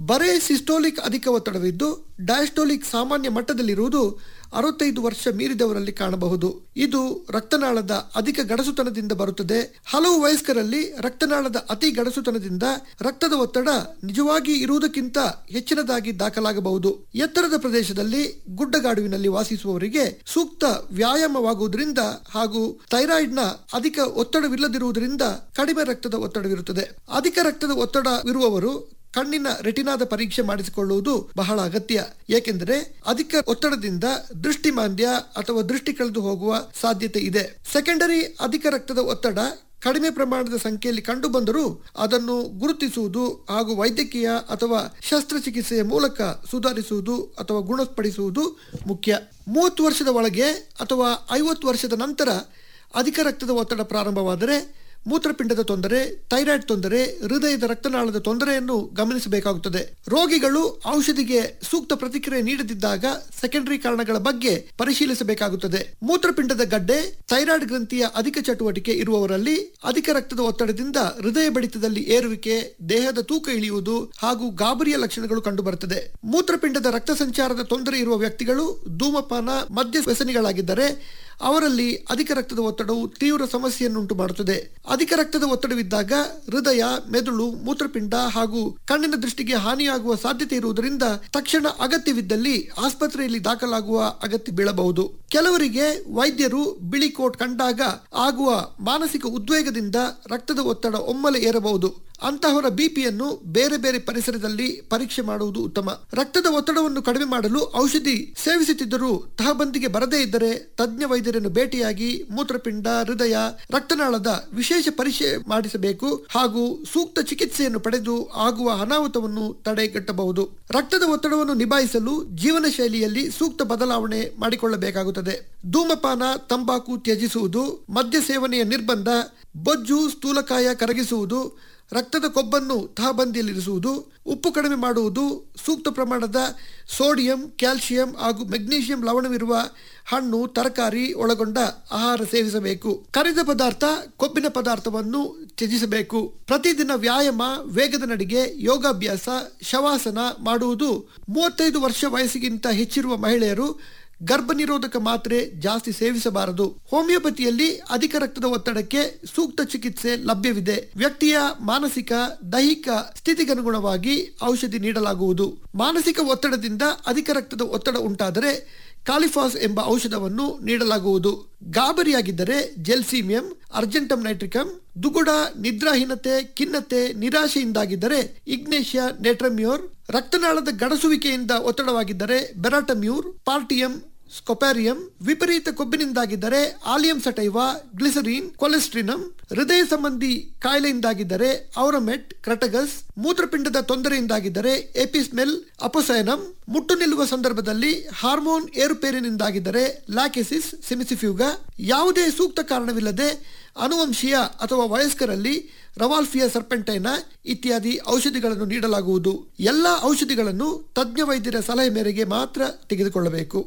ಬರೇ ಸಿಸ್ಟೋಲಿಕ್ ಅಧಿಕ ಒತ್ತಡವಿದ್ದು ಡಯಾಸ್ಟೋಲಿಕ್ ಸಾಮಾನ್ಯ ಮಟ್ಟದಲ್ಲಿರುವುದು ಅರವತ್ತೈದು ವರ್ಷ ಮೀರಿದವರಲ್ಲಿ ಕಾಣಬಹುದು ಇದು ರಕ್ತನಾಳದ ಅಧಿಕ ಗಡಸುತನದಿಂದ ಬರುತ್ತದೆ ಹಲವು ವಯಸ್ಕರಲ್ಲಿ ರಕ್ತನಾಳದ ಅತಿ ಗಡಸುತನದಿಂದ ರಕ್ತದ ಒತ್ತಡ ನಿಜವಾಗಿ ಇರುವುದಕ್ಕಿಂತ ಹೆಚ್ಚಿನದಾಗಿ ದಾಖಲಾಗಬಹುದು ಎತ್ತರದ ಪ್ರದೇಶದಲ್ಲಿ ಗುಡ್ಡಗಾಡುವಿನಲ್ಲಿ ವಾಸಿಸುವವರಿಗೆ ಸೂಕ್ತ ವ್ಯಾಯಾಮವಾಗುವುದರಿಂದ ಹಾಗೂ ಥೈರಾಯ್ಡ್ನ ಅಧಿಕ ಒತ್ತಡವಿಲ್ಲದಿರುವುದರಿಂದ ಕಡಿಮೆ ರಕ್ತದ ಒತ್ತಡವಿರುತ್ತದೆ ಅಧಿಕ ರಕ್ತದ ಒತ್ತಡವಿರುವವರು ಕಣ್ಣಿನ ರೆಟಿನಾದ ಪರೀಕ್ಷೆ ಮಾಡಿಸಿಕೊಳ್ಳುವುದು ಬಹಳ ಅಗತ್ಯ ಏಕೆಂದರೆ ಅಧಿಕ ಒತ್ತಡದಿಂದ ದೃಷ್ಟಿಮಾಂದ್ಯ ಅಥವಾ ದೃಷ್ಟಿ ಕಳೆದು ಹೋಗುವ ಸಾಧ್ಯತೆ ಇದೆ ಸೆಕೆಂಡರಿ ಅಧಿಕ ರಕ್ತದ ಒತ್ತಡ ಕಡಿಮೆ ಪ್ರಮಾಣದ ಸಂಖ್ಯೆಯಲ್ಲಿ ಕಂಡುಬಂದರೂ ಅದನ್ನು ಗುರುತಿಸುವುದು ಹಾಗೂ ವೈದ್ಯಕೀಯ ಅಥವಾ ಶಸ್ತ್ರಚಿಕಿತ್ಸೆಯ ಮೂಲಕ ಸುಧಾರಿಸುವುದು ಅಥವಾ ಗುಣಪಡಿಸುವುದು ಮುಖ್ಯ ಮೂವತ್ತು ವರ್ಷದ ಒಳಗೆ ಅಥವಾ ಐವತ್ತು ವರ್ಷದ ನಂತರ ಅಧಿಕ ರಕ್ತದ ಒತ್ತಡ ಪ್ರಾರಂಭವಾದರೆ ಮೂತ್ರಪಿಂಡದ ತೊಂದರೆ ಥೈರಾಯ್ಡ್ ತೊಂದರೆ ಹೃದಯದ ರಕ್ತನಾಳದ ತೊಂದರೆಯನ್ನು ಗಮನಿಸಬೇಕಾಗುತ್ತದೆ ರೋಗಿಗಳು ಔಷಧಿಗೆ ಸೂಕ್ತ ಪ್ರತಿಕ್ರಿಯೆ ನೀಡದಿದ್ದಾಗ ಸೆಕೆಂಡರಿ ಕಾರಣಗಳ ಬಗ್ಗೆ ಪರಿಶೀಲಿಸಬೇಕಾಗುತ್ತದೆ ಮೂತ್ರಪಿಂಡದ ಗಡ್ಡೆ ಥೈರಾಯ್ಡ್ ಗ್ರಂಥಿಯ ಅಧಿಕ ಚಟುವಟಿಕೆ ಇರುವವರಲ್ಲಿ ಅಧಿಕ ರಕ್ತದ ಒತ್ತಡದಿಂದ ಹೃದಯ ಬಡಿತದಲ್ಲಿ ಏರುವಿಕೆ ದೇಹದ ತೂಕ ಇಳಿಯುವುದು ಹಾಗೂ ಗಾಬರಿಯ ಲಕ್ಷಣಗಳು ಕಂಡುಬರುತ್ತದೆ ಮೂತ್ರಪಿಂಡದ ರಕ್ತ ಸಂಚಾರದ ತೊಂದರೆ ಇರುವ ವ್ಯಕ್ತಿಗಳು ಧೂಮಪಾನ ಮದ್ಯ ವ್ಯಸನಿಗಳಾಗಿದ್ದರೆ ಅವರಲ್ಲಿ ಅಧಿಕ ರಕ್ತದ ಒತ್ತಡವು ತೀವ್ರ ಸಮಸ್ಯೆಯನ್ನುಂಟು ಮಾಡುತ್ತದೆ ಅಧಿಕ ರಕ್ತದ ಒತ್ತಡವಿದ್ದಾಗ ಹೃದಯ ಮೆದುಳು ಮೂತ್ರಪಿಂಡ ಹಾಗೂ ಕಣ್ಣಿನ ದೃಷ್ಟಿಗೆ ಹಾನಿಯಾಗುವ ಸಾಧ್ಯತೆ ಇರುವುದರಿಂದ ತಕ್ಷಣ ಅಗತ್ಯವಿದ್ದಲ್ಲಿ ಆಸ್ಪತ್ರೆಯಲ್ಲಿ ದಾಖಲಾಗುವ ಅಗತ್ಯ ಬೀಳಬಹುದು ಕೆಲವರಿಗೆ ವೈದ್ಯರು ಬಿಳಿ ಕೋಟ್ ಕಂಡಾಗ ಆಗುವ ಮಾನಸಿಕ ಉದ್ವೇಗದಿಂದ ರಕ್ತದ ಒತ್ತಡ ಒಮ್ಮೆಲೆ ಏರಬಹುದು ಅಂತಹವರ ಬಿಪಿಯನ್ನು ಬೇರೆ ಬೇರೆ ಪರಿಸರದಲ್ಲಿ ಪರೀಕ್ಷೆ ಮಾಡುವುದು ಉತ್ತಮ ರಕ್ತದ ಒತ್ತಡವನ್ನು ಕಡಿಮೆ ಮಾಡಲು ಔಷಧಿ ಸೇವಿಸುತ್ತಿದ್ದರೂ ತಹಬಂದಿಗೆ ಬರದೇ ಇದ್ದರೆ ತಜ್ಞ ವೈದ್ಯರನ್ನು ಭೇಟಿಯಾಗಿ ಮೂತ್ರಪಿಂಡ ಹೃದಯ ರಕ್ತನಾಳದ ವಿಶೇಷ ಪರೀಕ್ಷೆ ಮಾಡಿಸಬೇಕು ಹಾಗೂ ಸೂಕ್ತ ಚಿಕಿತ್ಸೆಯನ್ನು ಪಡೆದು ಆಗುವ ಅನಾಹುತವನ್ನು ತಡೆಗಟ್ಟಬಹುದು ರಕ್ತದ ಒತ್ತಡವನ್ನು ನಿಭಾಯಿಸಲು ಜೀವನ ಶೈಲಿಯಲ್ಲಿ ಸೂಕ್ತ ಬದಲಾವಣೆ ಮಾಡಿಕೊಳ್ಳಬೇಕಾಗುತ್ತದೆ ಧೂಮಪಾನ ತಂಬಾಕು ತ್ಯಜಿಸುವುದು ಮದ್ಯ ಸೇವನೆಯ ನಿರ್ಬಂಧ ಬೊಜ್ಜು ಸ್ಥೂಲಕಾಯ ಕರಗಿಸುವುದು ರಕ್ತದ ಕೊಬ್ಬನ್ನು ತಹಬಂದಿಯಲ್ಲಿರಿಸುವುದು ಉಪ್ಪು ಕಡಿಮೆ ಮಾಡುವುದು ಸೂಕ್ತ ಪ್ರಮಾಣದ ಸೋಡಿಯಂ ಕ್ಯಾಲ್ಸಿಯಂ ಹಾಗೂ ಮೆಗ್ನೀಷಿಯಂ ಲವಣವಿರುವ ಹಣ್ಣು ತರಕಾರಿ ಒಳಗೊಂಡ ಆಹಾರ ಸೇವಿಸಬೇಕು ಕರಿದ ಪದಾರ್ಥ ಕೊಬ್ಬಿನ ಪದಾರ್ಥವನ್ನು ತ್ಯಜಿಸಬೇಕು ಪ್ರತಿದಿನ ವ್ಯಾಯಾಮ ವೇಗದ ನಡಿಗೆ ಯೋಗಾಭ್ಯಾಸ ಶವಾಸನ ಮಾಡುವುದು ಮೂವತ್ತೈದು ವರ್ಷ ವಯಸ್ಸಿಗಿಂತ ಹೆಚ್ಚಿರುವ ಮಹಿಳೆಯರು ಗರ್ಭ ನಿರೋಧಕ ಮಾತ್ರೆ ಜಾಸ್ತಿ ಸೇವಿಸಬಾರದು ಹೋಮಿಯೋಪತಿಯಲ್ಲಿ ಅಧಿಕ ರಕ್ತದ ಒತ್ತಡಕ್ಕೆ ಸೂಕ್ತ ಚಿಕಿತ್ಸೆ ಲಭ್ಯವಿದೆ ವ್ಯಕ್ತಿಯ ಮಾನಸಿಕ ದೈಹಿಕ ಸ್ಥಿತಿಗನುಗುಣವಾಗಿ ಔಷಧಿ ನೀಡಲಾಗುವುದು ಮಾನಸಿಕ ಒತ್ತಡದಿಂದ ಅಧಿಕ ರಕ್ತದ ಒತ್ತಡ ಉಂಟಾದರೆ ಕಾಲಿಫಾಸ್ ಎಂಬ ಔಷಧವನ್ನು ನೀಡಲಾಗುವುದು ಗಾಬರಿಯಾಗಿದ್ದರೆ ಜೆಲ್ಸೀಮಿಯಂ ಅರ್ಜೆಂಟಮ್ ನೈಟ್ರಿಕಮ್ ದುಗುಡ ನಿದ್ರಾಹೀನತೆ ಖಿನ್ನತೆ ನಿರಾಶೆಯಿಂದಾಗಿದ್ದರೆ ಇಗ್ನೇಷಿಯಾ ನೆಟ್ರಮ್ಯೂರ್ ರಕ್ತನಾಳದ ಗಡಸುವಿಕೆಯಿಂದ ಒತ್ತಡವಾಗಿದ್ದರೆ ಬೆರಾಟಮ್ಯೂರ್ ಪಾರ್ಟಿಯಂ ಸ್ಕೊಪ್ಯಾರಿಯಂ ವಿಪರೀತ ಕೊಬ್ಬಿನಿಂದಾಗಿದ್ದರೆ ಆಲಿಯಂ ಸಟೈವಾ ಗ್ಲಿಸರಿನ್ ಕೊಲೆಸ್ಟ್ರಿನಮ್ ಹೃದಯ ಸಂಬಂಧಿ ಕಾಯಿಲೆಯಿಂದಾಗಿದ್ದರೆ ಔರಮೆಟ್ ಕ್ರಟಗಸ್ ಮೂತ್ರಪಿಂಡದ ತೊಂದರೆಯಿಂದಾಗಿದ್ದರೆ ಎಪಿಸ್ಮೆಲ್ ಅಪೊಸೈನಮ್ ಮುಟ್ಟು ನಿಲ್ಲುವ ಸಂದರ್ಭದಲ್ಲಿ ಹಾರ್ಮೋನ್ ಏರುಪೇರಿನಿಂದಾಗಿದ್ದರೆ ಲ್ಯಾಕೆಸಿಸ್ ಸಿಮಿಸಿಫ್ಯೂಗ ಯಾವುದೇ ಸೂಕ್ತ ಕಾರಣವಿಲ್ಲದೆ ಅನುವಂಶೀಯ ಅಥವಾ ವಯಸ್ಕರಲ್ಲಿ ರವಾಲ್ಫಿಯಾ ಸರ್ಪೆಂಟೈನ ಇತ್ಯಾದಿ ಔಷಧಿಗಳನ್ನು ನೀಡಲಾಗುವುದು ಎಲ್ಲ ಔಷಧಿಗಳನ್ನು ತಜ್ಞ ವೈದ್ಯರ ಸಲಹೆ ಮೇರೆಗೆ ಮಾತ್ರ ತೆಗೆದುಕೊಳ್ಳಬೇಕು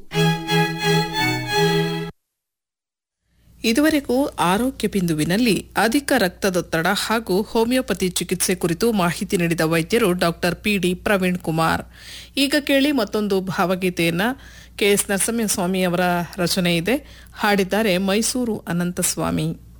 ಇದುವರೆಗೂ ಆರೋಗ್ಯ ಬಿಂದುವಿನಲ್ಲಿ ಅಧಿಕ ರಕ್ತದೊತ್ತಡ ಹಾಗೂ ಹೋಮಿಯೋಪತಿ ಚಿಕಿತ್ಸೆ ಕುರಿತು ಮಾಹಿತಿ ನೀಡಿದ ವೈದ್ಯರು ಡಾಕ್ಟರ್ ಪಿಡಿ ಪ್ರವೀಣ್ ಕುಮಾರ್ ಈಗ ಕೇಳಿ ಮತ್ತೊಂದು ಭಾವಗೀತೆಯನ್ನ ಕೆಎಸ್ ನರಸಿಂಹಸ್ವಾಮಿ ಅವರ ರಚನೆ ಇದೆ ಹಾಡಿದ್ದಾರೆ ಮೈಸೂರು ಅನಂತಸ್ವಾಮಿ